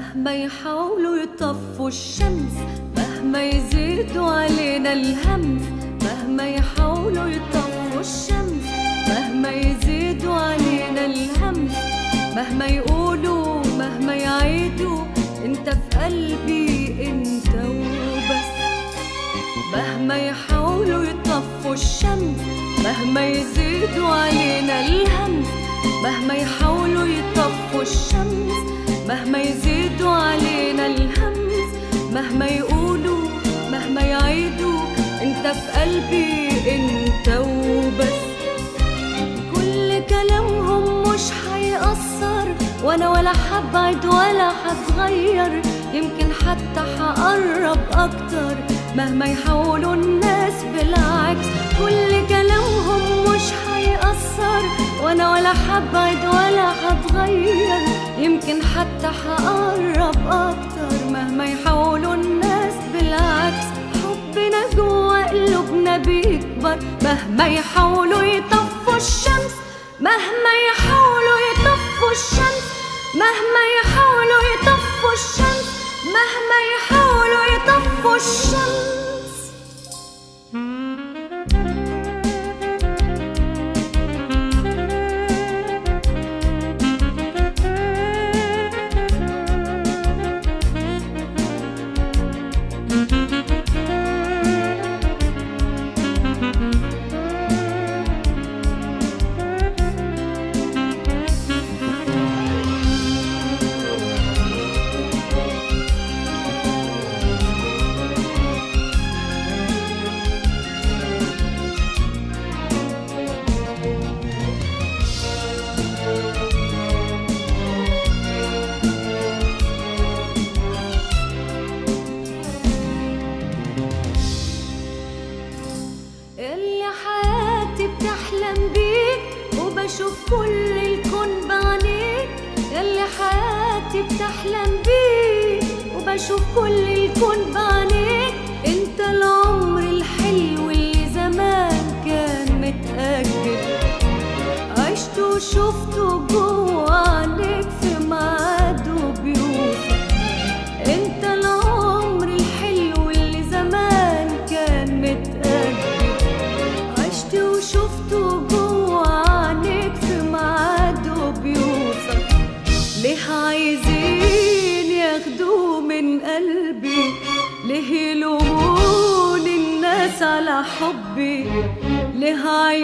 مهما يحاولوا يطفوا الشمس مهما يزيدوا علينا الهمس مهما يحاولوا يطفوا الشمس مهما يزيدوا علينا الهمس مهما يقولوا مهما يعيدوا انت في قلبي انت وبس مهما يحاولوا يطفوا الشمس مهما يزيدوا علينا الهمس مهما يحاولوا يطفوا الشمس مهما يزيدوا علينا الهمس مهما يقولوا مهما يعيدوا انت في قلبي انت وبس كل كلامهم مش هيأثر وانا ولا حبعد ولا هتغير يمكن حتى هقرب اكتر مهما يحاولوا الناس بالعكس كل كلامهم مش هيأثر وانا ولا حبعد ولا هتغير يمكن حتى هقرب اكتر مهما يحاولوا الناس بالعكس حبنا جوا قلوبنا بيكبر مهما يحاولوا يطفوا الشمس مهما يحاولوا يطفوا الشمس مهما يحاولوا يطفوا الشمس مهما يحاولوا يطفوا الشمس اللي حياتي بتحلم بيك وبشوف كل الكون بعينيك اللي حياتي بتحلم بيك وبشوف كل الكون بعينيك انت العمر الحلو اللي زمان كان متأجل عشت وشفته جوا عينيك في ميعاد وبيوفى انت العمر الحلو اللي زمان كان متأجل عشت وشفته جوا عينيك في ميعاد وبيوفى ليه عايزين ياخدوه من قلبي ليه يلوموني الناس على حبي ليه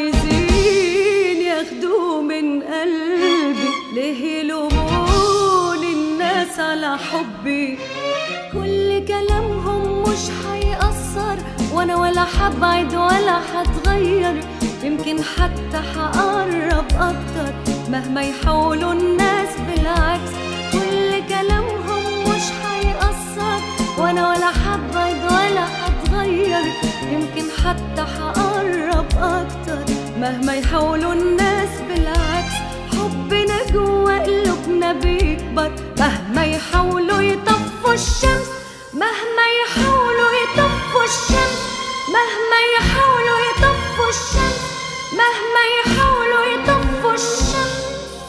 عايزين ياخدوه من قلبي ليه يلوموني الناس على حبي كل كلامهم مش هيأثر وانا ولا حبعد ولا هتغير يمكن حتى هقرب اكتر مهما يحاولوا الناس بالعكس كل كلامهم مش هيأثر وانا ولا حبعد ولا هتغير يمكن حتى هقرب اكتر مهما يحاولوا الناس بالعكس حبنا جوا قلوبنا بيكبر مهما يحاولوا يطفوا الشمس مهما يحاولوا يطفوا الشمس مهما يحاولوا يطفوا الشمس مهما يحاولوا يطفوا الشمس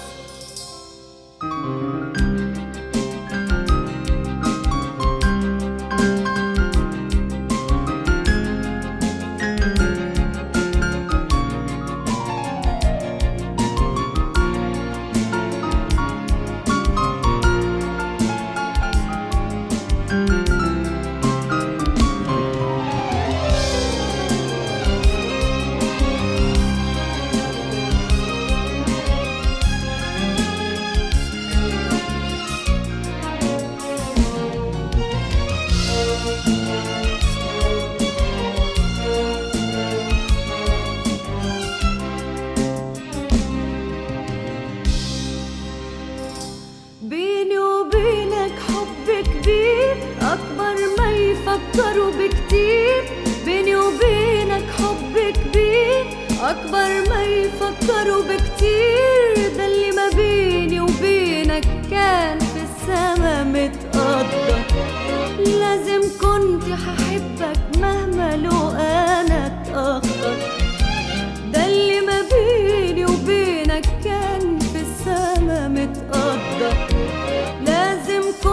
بيني وبينك حب كبير أكبر ما يفكروا بكتير بيني وبينك حب كبير أكبر ما يفكروا بكتير ده اللي ما بيني وبينك كان في السما متقدر لازم كنت هحبك مهما لو أنا اتأخر ده اللي ما بيني وبينك كان في السما متقدر لازم كنت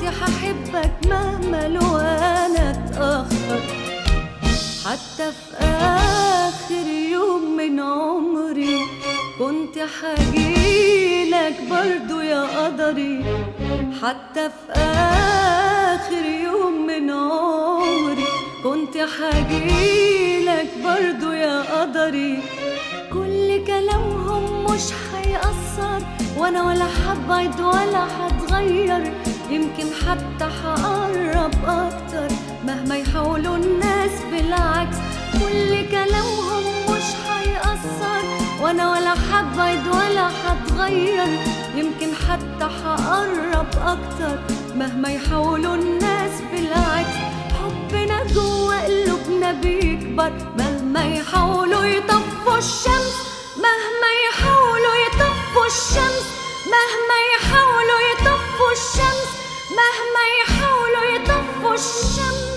ححبك مهما لو انا اتأخر حتى في آخر يوم من عمري كنت حجيلك برضو يا قدري حتى في آخر يوم من عمري كنت حجيلك برضو يا قدري كل كلامهم مش هيأثر وانا ولا حبعد ولا هتغير يمكن حتى هقرب اكتر مهما يحاولوا الناس بالعكس كل كلامهم مش هيأثر وانا ولا حبعد ولا هتغير يمكن حتى هقرب اكتر مهما يحاولوا الناس بالعكس حبنا جوا قلوبنا بيكبر مهما يحاولوا يطفوا الشمس مهما يحاولوا يطفوا الشمس مهما يحاولوا يطفوا الشمس مهما يحاولوا يطفوا الشمس